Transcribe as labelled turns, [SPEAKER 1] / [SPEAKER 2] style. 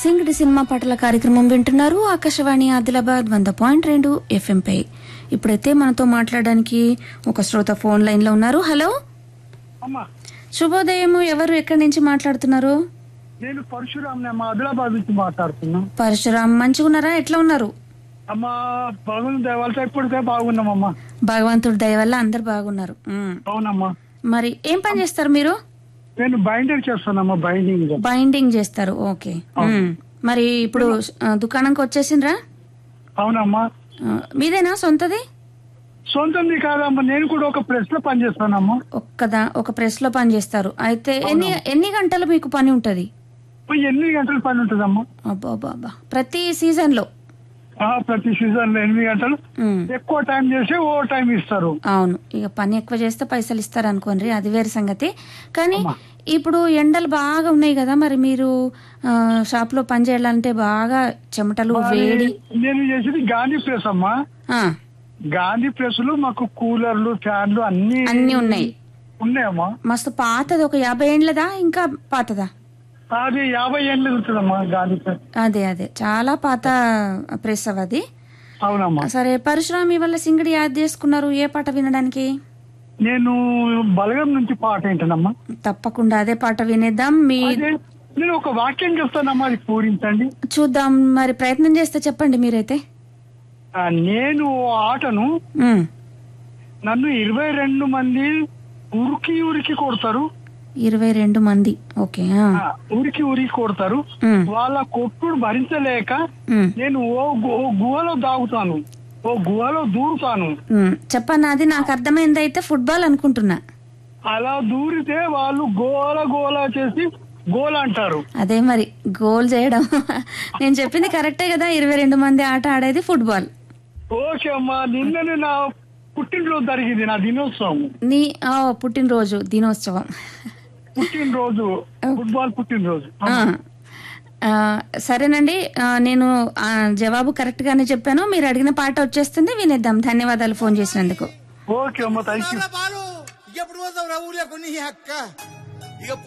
[SPEAKER 1] సింగడి cinema పాటల కార్యక్రమం వింటున్నారు ఆకాశవాణి ఆదిలాబాద్ వంద పాయింట్ రెండు ఎఫ్ఎం పై ఇప్పుడైతే మనతో మాట్లాడడానికి ఒక శ్రోత ఫోన్ లైన్ లో ఉన్నారు హలో
[SPEAKER 2] అమ్మా
[SPEAKER 1] శుభోదయము ఎవరు ఎక్కడి నుంచి మాట్లాడుతున్నారు
[SPEAKER 2] నేను పరశురామ్ అమ్మా ఆదిలాబాద్ నుంచి మాట్లాడుతున్నా
[SPEAKER 1] పరశురామ్ మంచిగున్నారా ఎట్లా ఉన్నారు
[SPEAKER 2] అమ్మా బాగుంది వాళ్ళతో ఎప్పటికే బాగున్నామమ్మా
[SPEAKER 1] భగవంతుడి దయ వల్ల అందరు బాగున్నారు ఉమ్.
[SPEAKER 2] అవునమ్మా
[SPEAKER 1] మరి ఏం పని చేస్తారు మీరు
[SPEAKER 2] నేను బైండర్ చేస్తానమ్మా బైండింగ్
[SPEAKER 1] బైండింగ్ చేస్తారు ఓకే ఉమ్. మరి ఇప్పుడు ఆ, దుకాణంకి వచ్చేసిండ్రా
[SPEAKER 2] అవునమ్మా
[SPEAKER 1] ఆ, మీదేనా సొంతది
[SPEAKER 2] సొంతంది కాదమ్మా నేను కూడా ఒక ప్రెస్ లో పనిచేస్తానమ్మా
[SPEAKER 1] ఒక్కదా ఒక ప్రెస్ లో పని చేస్తారు అయితే ఎన్ని ఎన్ని గంటలు మీకు పని ఉంటది
[SPEAKER 2] పోయి ఎనిమిది గంటల పని ఉంటుందమ్మా
[SPEAKER 1] అబ్బా అబ్బా అబ్బా ప్రతి సీజన్ లో
[SPEAKER 2] ఆ, ప్రతి సీజన్ లో ఎనిమిది గంటలు
[SPEAKER 1] ఉమ్,
[SPEAKER 2] ఎక్కువ టైం చేసి ఓ టైం ఇస్తారు
[SPEAKER 1] అవును ఇక పని ఎక్కువ చేస్తే పైసలు ఇస్తారు అనుకోండి అది వేరే సంగతి కానీ ఇప్పుడు ఎండలు బాగా ఉన్నాయి కదా మరి మీరు ఆ, షాప్ లో పని చేయాలంటే బాగా చెమటలు వేడి
[SPEAKER 2] నేను చేసేది గాంధీ ప్రెస్ అమ్మా
[SPEAKER 1] ఆ,
[SPEAKER 2] గాంధీ ప్రెస్ లో మాకు కూలర్లు ఫ్యాన్లు అన్ని
[SPEAKER 1] అన్ని ఉన్నాయి
[SPEAKER 2] ఉన్నాయమ్మా
[SPEAKER 1] మస్తు పాతది ఒక యాభై ఏండ్లదా ఇంకా పాతదా
[SPEAKER 2] అది యాభై ఏళ్ళు ఉంటుందమ్మా గాంధీ ప్రెస్
[SPEAKER 1] అదే అదే చాలా పాత ప్రెస్ అది
[SPEAKER 2] అవునమ్మా
[SPEAKER 1] సరే పరశురామి వల్ల సింగడి యాద్ చేసుకున్నారు ఏ పాట వినడానికి
[SPEAKER 2] నేను బలగం నుంచి పాట ఏంటనమ్మా
[SPEAKER 1] తప్పకుండా అదే పాట వినేద్దాం మీ
[SPEAKER 2] అదే నేను ఒక వాక్యం చెప్తానమ్మా అది పూరించండి
[SPEAKER 1] చూద్దాం మరి ప్రయత్నం చేస్తే చెప్పండి మీరైతే
[SPEAKER 2] ఆ, నేను ఓ ఆటను
[SPEAKER 1] ఉమ్,
[SPEAKER 2] నన్ను ఇరవై రెండు మంది ఉరికి ఉరికి కొడతారు
[SPEAKER 1] ఇరవై రెండు మంది ఓకే ఆ,
[SPEAKER 2] ఆ, ఉరికి ఉరికి కొడతారు
[SPEAKER 1] ఉమ్,
[SPEAKER 2] వాళ్ళ కొట్టుడు భరించలేక
[SPEAKER 1] ఉమ్,
[SPEAKER 2] నేను ఓ గు- ఓ గుహలో దాగుతాను ఓ గుహలో దూరుతాను
[SPEAKER 1] ఉమ్. చెప్పన్న అది నాకు అర్థమైంది అయితే ఫుట్బాల్ అనుకుంటున్నా
[SPEAKER 2] అలా దూరితే వాళ్ళు గోల గోల చేసి గోల అంటారు
[SPEAKER 1] అదే మరి గోల్ చేయడం నేను చెప్పింది కరెక్టే కదా ఇరవై రెండు మంది ఆట ఆడేది ఫుట్బాల్
[SPEAKER 2] ఓకే అమ్మా నిన్ననే నా పుట్టినరోజు జరిగింది నా దినోత్సవం
[SPEAKER 1] నీ ఆ, పుట్టినరోజు దినోత్సవం
[SPEAKER 2] పుట్టినరోజు ఫుట్బాల్ పుట్టినరోజు
[SPEAKER 1] ఆ, ఆ, సరేనండి ఆ, నేను ఆ, జవాబు కరెక్ట్ గానే చెప్పాను మీరు అడిగిన పాట వచ్చేస్తుంది వినేద్దాం ధన్యవాదాలు ఫోన్ చేసినందుకు
[SPEAKER 2] ఓకే అమ్మ థ్యాంక్ యూ
[SPEAKER 3] బాలు ఎప్పుడు పోతావు రా ఊర్లో కొన్ని అక్క ఇక